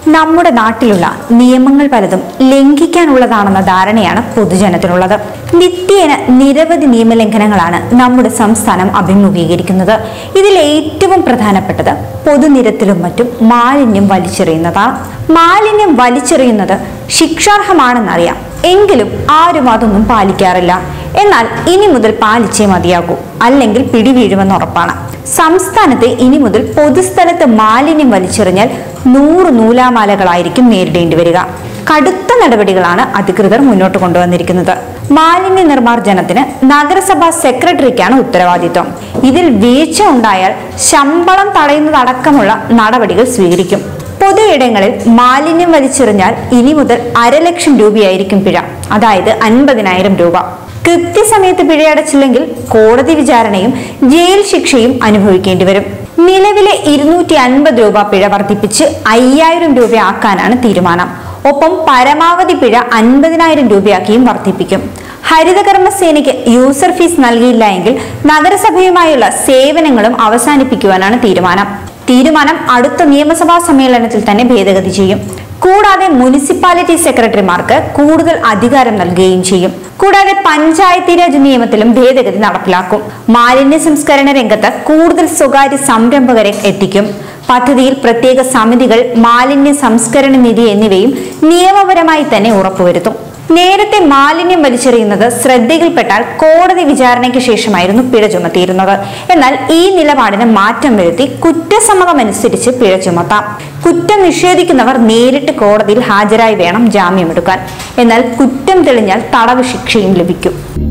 നമ്മുടെ നാട്ടിലുള്ള നിയമങ്ങൾ പലതും ലംഘിക്കാനുള്ളതാണെന്ന ധാരണയാണ് പൊതുജനത്തിനുള്ളത് നിത്യേന നിരവധി നിയമലംഘനങ്ങളാണ് നമ്മുടെ സംസ്ഥാനം അഭിമുഖീകരിക്കുന്നത് ഇതിൽ ഏറ്റവും പ്രധാനപ്പെട്ടത് പൊതുനിരത്തിലും മറ്റും മാലിന്യം വലിച്ചെറിയുന്നതാണ് മാലിന്യം വലിച്ചെറിയുന്നത് ശിക്ഷാർഹമാണെന്നറിയാം എങ്കിലും ആരും അതൊന്നും പാലിക്കാറില്ല എന്നാൽ ഇനി മുതൽ പാലിച്ചേ മതിയാകൂ അല്ലെങ്കിൽ പിടിവീഴുമെന്ന് ഉറപ്പാണ് സംസ്ഥാനത്ത് ഇനി മുതൽ പൊതുസ്ഥലത്ത് മാലിന്യം വലിച്ചെറിഞ്ഞാൽ നൂറ് നൂലാമാലകളായിരിക്കും നേരിടേണ്ടി വരിക കടുത്ത നടപടികളാണ് അധികൃതർ മുന്നോട്ട് കൊണ്ടുവന്നിരിക്കുന്നത് മാലിന്യ നിർമ്മാർജ്ജനത്തിന് നഗരസഭാ സെക്രട്ടറിക്കാണ് ഉത്തരവാദിത്വം ഇതിൽ വീഴ്ച ഉണ്ടായാൽ ശമ്പളം തടയുന്നതടക്കമുള്ള നടപടികൾ സ്വീകരിക്കും പൊതു ഇടങ്ങളിൽ മാലിന്യം വലിച്ചെറിഞ്ഞാൽ ഇനി മുതൽ അരലക്ഷം രൂപയായിരിക്കും പിഴ അതായത് അൻപതിനായിരം രൂപ കൃത്യസമയത്ത് പിഴയടച്ചില്ലെങ്കിൽ കോടതി വിചാരണയും ജയിൽ ശിക്ഷയും അനുഭവിക്കേണ്ടി വരും നിലവിലെ ഇരുന്നൂറ്റി അൻപത് രൂപ പിഴ വർദ്ധിപ്പിച്ച് അയ്യായിരം രൂപയാക്കാനാണ് തീരുമാനം ഒപ്പം പരമാവധി പിഴ അൻപതിനായിരം രൂപയാക്കിയും വർദ്ധിപ്പിക്കും ഹരിതകർമ്മസേനയ്ക്ക് യൂസർ ഫീസ് നൽകിയില്ല എങ്കിൽ നഗരസഭയുമായുള്ള സേവനങ്ങളും അവസാനിപ്പിക്കുവാനാണ് തീരുമാനം തീരുമാനം അടുത്ത നിയമസഭാ സമ്മേളനത്തിൽ തന്നെ ഭേദഗതി ചെയ്യും കൂടാതെ മുനിസിപ്പാലിറ്റി സെക്രട്ടറിമാർക്ക് കൂടുതൽ അധികാരം നൽകുകയും ചെയ്യും കൂടാതെ പഞ്ചായത്തി രാജ് നിയമത്തിലും ഭേദഗതി നടപ്പിലാക്കും മാലിന്യ സംസ്കരണ രംഗത്ത് കൂടുതൽ സ്വകാര്യ സംരംഭകരെ എത്തിക്കും പദ്ധതിയിൽ പ്രത്യേക സമിതികൾ മാലിന്യ സംസ്കരണ നിധി എന്നിവയും നിയമപരമായി തന്നെ ഉറപ്പുവരുത്തും നേരത്തെ മാലിന്യം വലിച്ചെറിയുന്നത് ശ്രദ്ധയിൽപ്പെട്ടാൽ കോടതി വിചാരണയ്ക്ക് ശേഷമായിരുന്നു പിഴ ചുമത്തിയിരുന്നത് എന്നാൽ ഈ നിലപാടിന് മാറ്റം വരുത്തി കുറ്റസമ്മതമനുസരിച്ച് പിഴ ചുമത്താം കുറ്റം നിഷേധിക്കുന്നവർ നേരിട്ട് കോടതിയിൽ ഹാജരായി വേണം ജാമ്യമെടുക്കാൻ എന്നാൽ കുറ്റം തെളിഞ്ഞാൽ തടവ് ശിക്ഷയും ലഭിക്കും